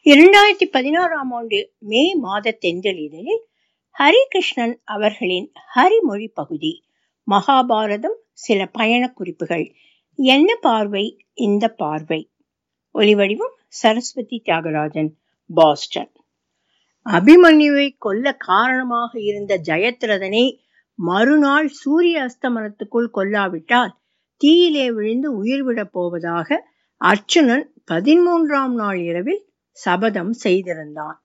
இரண்டாயிரத்தி பதினாறாம் ஆண்டு மே மாத தென்றல் இதழில் ஹரிகிருஷ்ணன் அவர்களின் ஹரிமொழி பகுதி மகாபாரதம் சில பயணக் குறிப்புகள் என்ன பார்வை இந்த பார்வை ஒலிவடிவம் சரஸ்வதி தியாகராஜன் பாஸ்டன் அபிமன்யுவை கொல்ல காரணமாக இருந்த ஜெயத்ரதனை மறுநாள் சூரிய அஸ்தமனத்துக்குள் கொல்லாவிட்டால் தீயிலே விழுந்து உயிர் விடப் போவதாக அர்ச்சுனன் பதிமூன்றாம் நாள் இரவில் சபதம் செய்திருந்தான்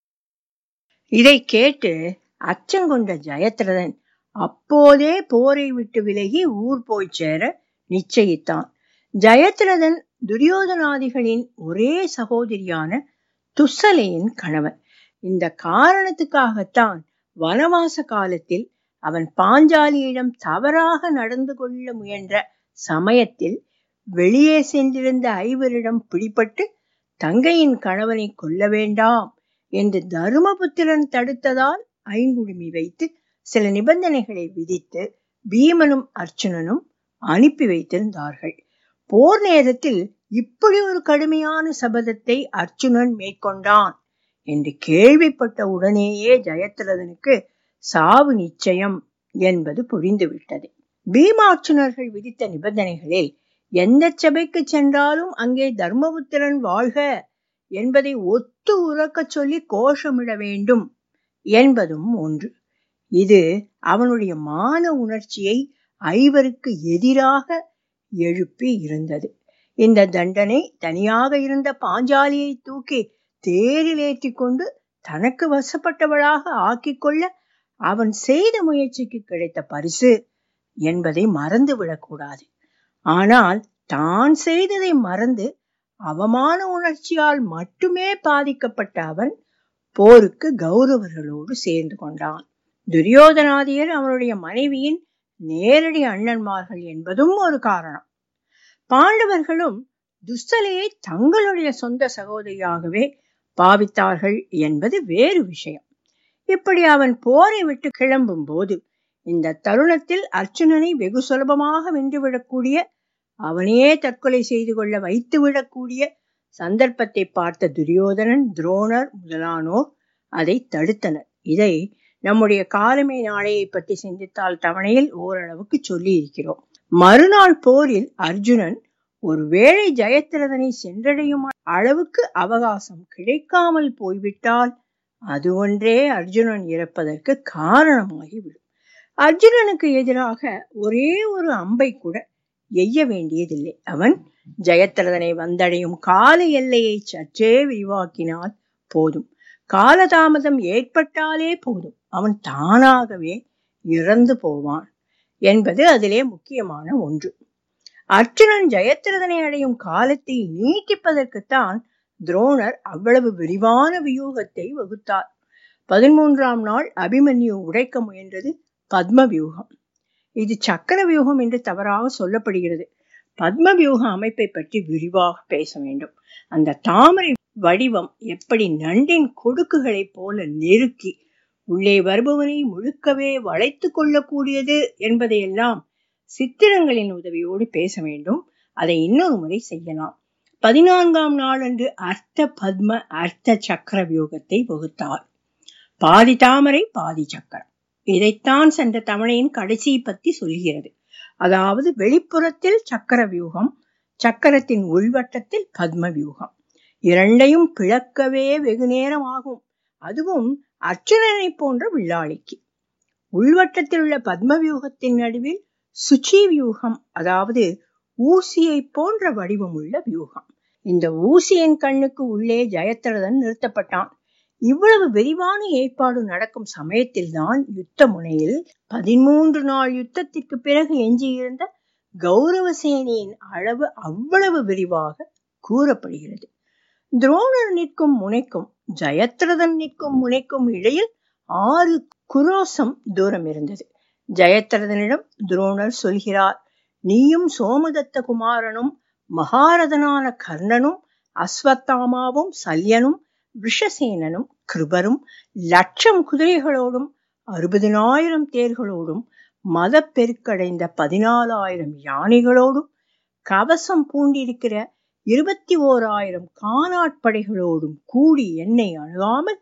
இதை கேட்டு அச்சங்கொண்ட ஜெயத்ரதன் அப்போதே போரை விட்டு விலகி ஊர் போய் சேர நிச்சயித்தான் ஜெயத்ரதன் துரியோதனாதிகளின் ஒரே சகோதரியான துசலையின் கணவன் இந்த காரணத்துக்காகத்தான் வனவாச காலத்தில் அவன் பாஞ்சாலியிடம் தவறாக நடந்து கொள்ள முயன்ற சமயத்தில் வெளியே சென்றிருந்த ஐவரிடம் பிடிபட்டு தங்கையின் கணவனை கொல்ல வேண்டாம் என்று தருமபுத்திரன் தடுத்ததால் ஐங்குடுமி வைத்து சில நிபந்தனைகளை விதித்து பீமனும் அர்ச்சுனனும் அனுப்பி வைத்திருந்தார்கள் போர் நேரத்தில் இப்படி ஒரு கடுமையான சபதத்தை அர்ச்சுனன் மேற்கொண்டான் என்று கேள்விப்பட்ட உடனேயே ஜெயத்ரதனுக்கு சாவு நிச்சயம் என்பது புரிந்துவிட்டது பீமார்ச்சுனர்கள் விதித்த நிபந்தனைகளில் எந்த சபைக்கு சென்றாலும் அங்கே தர்மபுத்திரன் வாழ்க என்பதை ஒத்து உறக்கச் சொல்லி கோஷமிட வேண்டும் என்பதும் ஒன்று இது அவனுடைய மான உணர்ச்சியை ஐவருக்கு எதிராக எழுப்பி இருந்தது இந்த தண்டனை தனியாக இருந்த பாஞ்சாலியை தூக்கி தேரில் ஏற்றி கொண்டு தனக்கு வசப்பட்டவளாக ஆக்கிக் கொள்ள அவன் செய்த முயற்சிக்கு கிடைத்த பரிசு என்பதை மறந்துவிடக்கூடாது ஆனால் தான் செய்ததை மறந்து அவமான உணர்ச்சியால் மட்டுமே பாதிக்கப்பட்ட அவன் போருக்கு கௌரவர்களோடு சேர்ந்து கொண்டான் துரியோதனாதியர் அவனுடைய மனைவியின் நேரடி அண்ணன்மார்கள் என்பதும் ஒரு காரணம் பாண்டவர்களும் துஸ்தலையை தங்களுடைய சொந்த சகோதரியாகவே பாவித்தார்கள் என்பது வேறு விஷயம் இப்படி அவன் போரை விட்டு கிளம்பும் போது இந்த தருணத்தில் அர்ச்சுனனை வெகு சுலபமாக வென்றுவிடக்கூடிய அவனையே தற்கொலை செய்து கொள்ள வைத்து விடக்கூடிய சந்தர்ப்பத்தை பார்த்த துரியோதனன் துரோணர் முதலானோர் அதை தடுத்தனர் இதை நம்முடைய காலமே நாளையை பற்றி சிந்தித்தால் தவணையில் ஓரளவுக்கு சொல்லி இருக்கிறோம் மறுநாள் போரில் அர்ஜுனன் ஒருவேளை ஜெயத்ரதனை சென்றடையும் அளவுக்கு அவகாசம் கிடைக்காமல் போய்விட்டால் அது ஒன்றே அர்ஜுனன் இறப்பதற்கு காரணமாகிவிடும் அர்ஜுனனுக்கு எதிராக ஒரே ஒரு அம்பை கூட எய்ய வேண்டியதில்லை அவன் ஜெயத்ரதனை வந்தடையும் கால எல்லையை சற்றே விரிவாக்கினால் போதும் காலதாமதம் ஏற்பட்டாலே போதும் அவன் தானாகவே இறந்து போவான் என்பது அதிலே முக்கியமான ஒன்று அர்ஜுனன் ஜெயத்ரதனை அடையும் காலத்தை நீட்டிப்பதற்குத்தான் துரோணர் அவ்வளவு விரிவான வியூகத்தை வகுத்தார் பதிமூன்றாம் நாள் அபிமன்யு உடைக்க முயன்றது பத்ம வியூகம் இது சக்கர வியூகம் என்று தவறாக சொல்லப்படுகிறது பத்ம வியூக அமைப்பை பற்றி விரிவாக பேச வேண்டும் அந்த தாமரை வடிவம் எப்படி நண்டின் கொடுக்குகளை போல நெருக்கி உள்ளே வருபவனை முழுக்கவே வளைத்து கொள்ளக்கூடியது என்பதையெல்லாம் சித்திரங்களின் உதவியோடு பேச வேண்டும் அதை இன்னொரு முறை செய்யலாம் பதினான்காம் நாளன்று அர்த்த பத்ம அர்த்த சக்கர வியூகத்தை வகுத்தார் பாதி தாமரை பாதி சக்கரம் இதைத்தான் சென்ற தவணையின் கடைசி பத்தி சொல்கிறது அதாவது வெளிப்புறத்தில் சக்கர வியூகம் சக்கரத்தின் உள்வட்டத்தில் பத்ம வியூகம் இரண்டையும் பிளக்கவே வெகு நேரம் ஆகும் அதுவும் அர்ச்சுனனை போன்ற வில்லாளிக்கு உள்வட்டத்தில் உள்ள பத்ம வியூகத்தின் நடுவில் சுச்சி வியூகம் அதாவது ஊசியை போன்ற வடிவம் உள்ள வியூகம் இந்த ஊசியின் கண்ணுக்கு உள்ளே ஜெயத்ரதன் நிறுத்தப்பட்டான் இவ்வளவு விரிவான ஏற்பாடு நடக்கும் சமயத்தில்தான் யுத்த முனையில் பதிமூன்று நாள் யுத்தத்திற்கு பிறகு எஞ்சியிருந்த கௌரவ சேனையின் அளவு அவ்வளவு விரிவாக கூறப்படுகிறது துரோணர் நிற்கும் முனைக்கும் ஜெயத்ரதன் நிற்கும் முனைக்கும் இடையில் ஆறு குரோசம் தூரம் இருந்தது ஜெயத்ரதனிடம் துரோணர் சொல்கிறார் நீயும் சோமதத்த குமாரனும் மகாரதனான கர்ணனும் அஸ்வத்தாமாவும் சல்யனும் விஷசேனனும் கிருபரும் லட்சம் குதிரைகளோடும் அறுபதினாயிரம் தேர்களோடும் மத பெருக்கடைந்த பதினாலாயிரம் யானைகளோடும் கவசம் பூண்டிருக்கிற இருபத்தி ஓராயிரம் காணாட்படைகளோடும் கூடி என்னை அணுகாமல்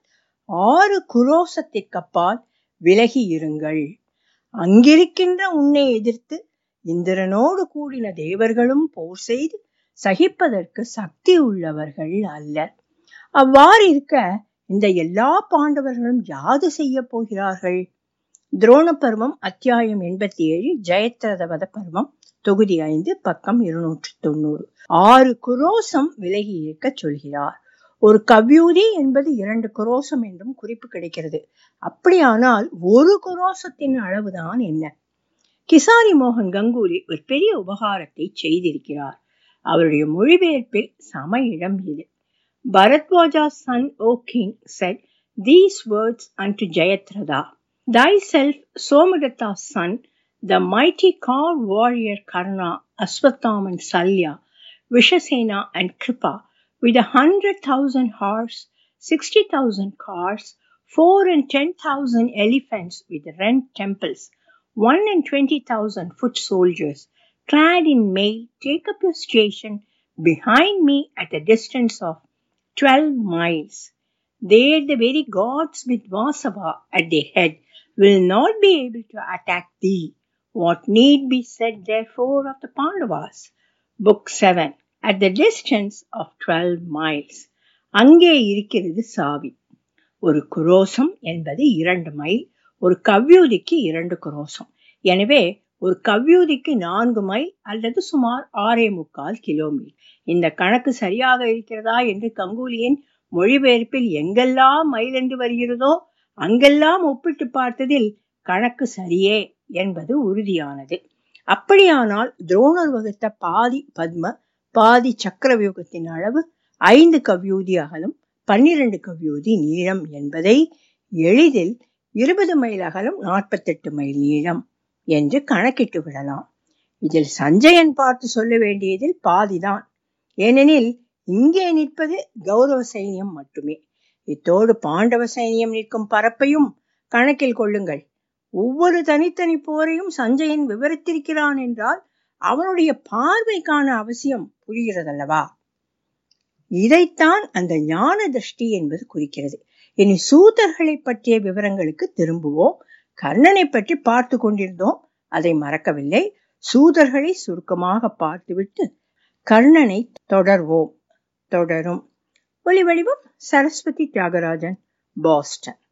ஆறு குரோசத்திற்கப்பால் விலகி இருங்கள் அங்கிருக்கின்ற உன்னை எதிர்த்து இந்திரனோடு கூடின தேவர்களும் போர் செய்து சகிப்பதற்கு சக்தி உள்ளவர்கள் அல்லர் அவ்வாறு இருக்க இந்த எல்லா பாண்டவர்களும் யாது செய்ய போகிறார்கள் துரோண பருவம் அத்தியாயம் எண்பத்தி ஏழு ஜெயத்ரதவத பருவம் தொகுதி ஐந்து பக்கம் இருநூற்று தொண்ணூறு ஆறு குரோசம் விலகி இருக்க சொல்கிறார் ஒரு கவ்யூதி என்பது இரண்டு குரோசம் என்றும் குறிப்பு கிடைக்கிறது அப்படியானால் ஒரு குரோசத்தின் அளவுதான் என்ன கிசாரி மோகன் கங்கூலி ஒரு பெரிய உபகாரத்தை செய்திருக்கிறார் அவருடைய மொழிபெயர்ப்பில் சம இடம் இது Bharadwaja's son, O king, said these words unto Jayatratha Thyself, Somadatta's son, the mighty car warrior Karna, Aswatthama and Salya, Vishasena and Kripa, with a hundred thousand horse, sixty thousand cars, four and ten thousand elephants with rent temples, one and twenty thousand foot soldiers, clad in mail, take up your station behind me at a distance of twelve miles. There the very gods with Vasava at their head will not be able to attack thee. What need be said therefore of the Pandavas? Book 7 At the distance of 12 miles. அங்கே இருக்கிறது சாவி ஒரு குரோசம் என்பது இரண்டு mile ஒரு கவ்யூதிக்கு இரண்டு குரோசம் எனவே ஒரு கவ்யூதிக்கு நான்கு மைல் அல்லது சுமார் ஆறே முக்கால் கிலோமீட்டர் இந்த கணக்கு சரியாக இருக்கிறதா என்று கங்கூலியின் மொழிபெயர்ப்பில் எங்கெல்லாம் மைல் என்று வருகிறதோ அங்கெல்லாம் ஒப்பிட்டு பார்த்ததில் கணக்கு சரியே என்பது உறுதியானது அப்படியானால் துரோணர் வகுத்த பாதி பத்ம பாதி சக்கரவியூகத்தின் அளவு ஐந்து கவ்யூதி அகலம் பன்னிரண்டு கவ்யூதி நீளம் என்பதை எளிதில் இருபது மைல் அகலம் நாற்பத்தெட்டு மைல் நீளம் என்று கணக்கிட்டு விடலாம் இதில் சஞ்சயன் பார்த்து சொல்ல வேண்டியதில் பாதிதான் ஏனெனில் இங்கே நிற்பது கௌரவ சைனியம் மட்டுமே இத்தோடு பாண்டவ சைனியம் நிற்கும் பரப்பையும் கணக்கில் கொள்ளுங்கள் ஒவ்வொரு தனித்தனி போரையும் சஞ்சயன் விவரித்திருக்கிறான் என்றால் அவனுடைய பார்வைக்கான அவசியம் புரிகிறதல்லவா இதைத்தான் அந்த ஞான திருஷ்டி என்பது குறிக்கிறது இனி சூதர்களை பற்றிய விவரங்களுக்கு திரும்புவோம் கர்ணனை பற்றி பார்த்து கொண்டிருந்தோம் அதை மறக்கவில்லை சூதர்களை சுருக்கமாக பார்த்துவிட்டு கர்ணனை தொடர்வோம் தொடரும் ஒலி வடிவம் சரஸ்வதி தியாகராஜன் பாஸ்டன்